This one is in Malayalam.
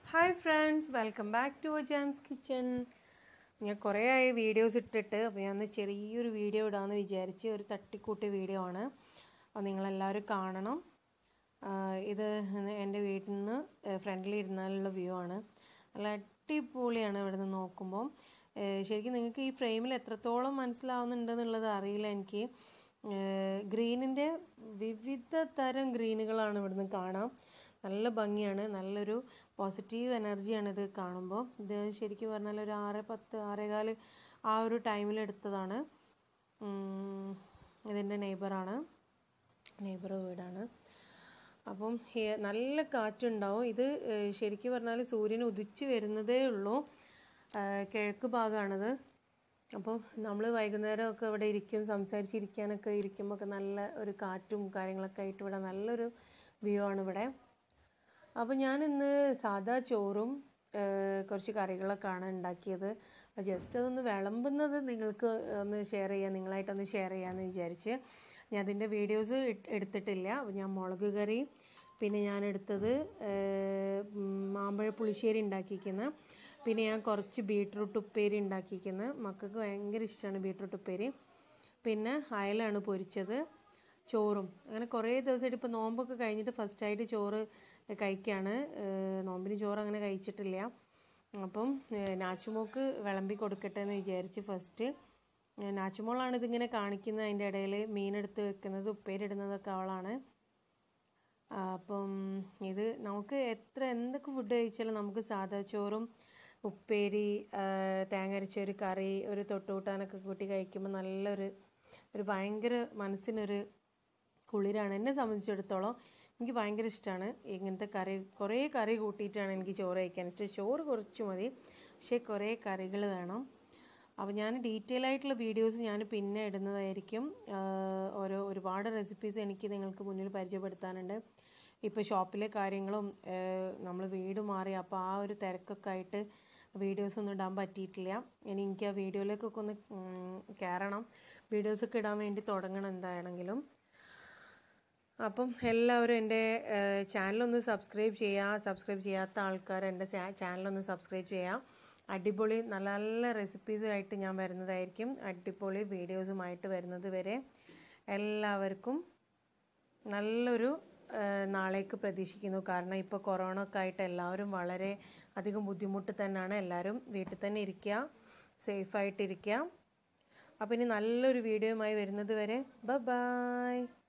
hi friends welcome back to Jan's kitchen ഞാൻ കുറേ ആയി വീഡിയോസ് ഇട്ടിട്ട് അപ്പോൾ ഞാൻ ഒന്ന് ചെറിയൊരു വീഡിയോ ഇടാമെന്ന് വിചാരിച്ച് ഒരു തട്ടിക്കൂട്ടി വീഡിയോ ആണ് അപ്പോൾ നിങ്ങളെല്ലാവരും കാണണം ആഹ് ഇത് എൻ്റെ വീട്ടിൽ നിന്ന് ഫ്രണ്ടിൽ ഇരുന്നാലുള്ള വ്യൂ ആണ് നല്ല അടിപൊളിയാണ് ഇവിടെ നിന്ന് നോക്കുമ്പോൾ ഏഹ് ശരിക്കും നിങ്ങൾക്ക് ഈ ഫ്രെയിമിൽ എത്രത്തോളം മനസ്സിലാവുന്നുണ്ട് എന്നുള്ളത് അറിയില്ല എനിക്ക് ഗ്രീനിൻ്റെ വിവിധ തരം ഗ്രീനുകളാണ് ഇവിടുന്ന് കാണാം നല്ല ഭംഗിയാണ് നല്ലൊരു പോസിറ്റീവ് എനർജിയാണ് ഇത് കാണുമ്പോൾ ഇത് ശരിക്കും പറഞ്ഞാൽ ഒരു ആറ് പത്ത് ആറേകാല് ആ ഒരു ടൈമിൽ എടുത്തതാണ് ഉം, ഇതിൻ്റെ നെയ്ബറാണ് നെയ്ബർ വീടാണ് അപ്പം ഹെ- നല്ല കാറ്റുണ്ടാവും ഇത് ഏഹ്, ശരിക്കും പറഞ്ഞാൽ സൂര്യൻ ഉദിച്ച് വരുന്നതേ ഉള്ളൂ ആഹ്, കിഴക്ക് ഭാഗമാണിത് അപ്പോൾ നമ്മൾ വൈകുന്നേരമൊക്കെ ഇവിടെ ഇരിക്കും സംസാരിച്ചിരിക്കാനൊക്കെ ഇരിക്കുമ്പോൾ ഒക്കെ നല്ല ഒരു കാറ്റും കാര്യങ്ങളൊക്കെ ആയിട്ട് ഇവിടെ നല്ലൊരു വ്യൂ ആണ് ഇവിടെ അപ്പോൾ ഞാൻ ഇന്ന് സാദാ ചോറും ഏഹ്, കുറച്ച് കറികളൊക്കെയാണ് ഉണ്ടാക്കിയത് ജസ്റ്റ് അതൊന്ന് വിളമ്പുന്നത് നിങ്ങൾക്ക് ഒന്ന് ഷെയർ ചെയ്യാം നിങ്ങളായിട്ടൊന്ന് ഷെയർ ചെയ്യാമെന്ന് വിചാരിച്ച് ഞാൻ അതിൻ്റെ വീഡിയോസ് എടുത്തിട്ടില്ല അപ്പോൾ ഞാൻ മുളക് കറി പിന്നെ ഞാൻ എടുത്തത് ഏഹ്, ഉം, മാമ്പഴ പുളിശ്ശേരി ഉണ്ടാക്കിയിരിക്കുന്ന പിന്നെ ഞാൻ കുറച്ച് ബീട്രൂട്ട് ഉപ്പേരി ഉണ്ടാക്കിയിരിക്കുന്ന മക്കൾക്ക് ഭയങ്കര ഇഷ്ടമാണ് ബീട്രൂട്ട് ഉപ്പേരി പിന്നെ അയലാണ് പൊരിച്ചത് ചോറും അങ്ങനെ കുറേ ദിവസമായിട്ട് ഇപ്പോൾ നോമ്പൊക്കെ കഴിഞ്ഞിട്ട് ഫസ്റ്റായിട്ട് ചോറ് കഴിക്കുകയാണ് ഏഹ് നോമ്പിന് ചോറ് അങ്ങനെ കഴിച്ചിട്ടില്ല അപ്പം ഏഹ് നാച്ചുമോക്ക് വിളമ്പി കൊടുക്കട്ടെ എന്ന് വിചാരിച്ച് ഫസ്റ്റ് ഏഹ് നാച്ചുമോളാണ് ഇതിങ്ങനെ കാണിക്കുന്നത് അതിൻ്റെ ഇടയിൽ മീനെടുത്ത് വെക്കുന്നത് ഉപ്പേരിടുന്നതൊക്കെ അവളാണ് ആ, അപ്പം ഇത് നമുക്ക് എത്ര എന്തൊക്കെ ഫുഡ് കഴിച്ചാലും നമുക്ക് സാദാ ചോറും ഉപ്പേരി ആ, തേങ്ങ അരച്ച ഒരു കറി ഒരു തൊട്ടുകൂട്ടാനൊക്കെ കൂട്ടി കഴിക്കുമ്പോൾ നല്ലൊരു ഒരു ഭയങ്കര മനസ്സിനൊരു കുളിരാണ് എന്നെ സംബന്ധിച്ചിടത്തോളം എനിക്ക് ഭയങ്കര ഇഷ്ടമാണ് ഇങ്ങനത്തെ കറി കുറേ കറി കൂട്ടിയിട്ടാണ് എനിക്ക് ചോറ് കഴിക്കാൻ ഇഷ്ടം ചോറ് കുറച്ച് മതി പക്ഷേ കുറേ കറികൾ വേണം അപ്പോൾ ഞാൻ ഡീറ്റെയിൽ ആയിട്ടുള്ള വീഡിയോസ് ഞാൻ പിന്നെ ഇടുന്നതായിരിക്കും ആഹ് ഓരോ ഒരുപാട് റെസിപ്പീസ് എനിക്ക് നിങ്ങൾക്ക് മുന്നിൽ പരിചയപ്പെടുത്താനുണ്ട് ഇപ്പോൾ ഷോപ്പിലെ കാര്യങ്ങളും നമ്മൾ വീട് മാറി അപ്പോൾ ആ ഒരു തിരക്കൊക്കെ ആയിട്ട് വീഡിയോസ് ഒന്നും ഇടാൻ പറ്റിയിട്ടില്ല ഇനി എനിക്ക് ആ വീഡിയോയിലേക്കൊക്കെ ഒന്ന് ഉം, കയറണം വീഡിയോസൊക്കെ ഇടാൻ വേണ്ടി തുടങ്ങണം എന്താണെങ്കിലും അപ്പം എല്ലാവരും എൻ്റെ ചാനലൊന്ന് സബ്സ്ക്രൈബ് ചെയ്യുക സബ്സ്ക്രൈബ് ചെയ്യാത്ത ആൾക്കാർ എൻ്റെ ചാനലൊന്ന് സബ്സ്ക്രൈബ് ചെയ്യുക അടിപൊളി നല്ല നല്ല റെസിപ്പീസ് ആയിട്ട് ഞാൻ വരുന്നതായിരിക്കും അടിപൊളി വീഡിയോസുമായിട്ട് വരുന്നത് വരെ എല്ലാവർക്കും നല്ലൊരു ആ, നാളേക്ക് പ്രതീക്ഷിക്കുന്നു കാരണം ഇപ്പോൾ കൊറോണ ഒക്കെ ആയിട്ട് എല്ലാവരും വളരെ അധികം ബുദ്ധിമുട്ട് തന്നെയാണ് എല്ലാവരും വീട്ടിൽ തന്നെ ഇരിക്കുക സേഫായിട്ടിരിക്കുക അപ്പോൾ ഇനി നല്ലൊരു വീഡിയോയുമായി വരുന്നത് വരെ ബ ബായ്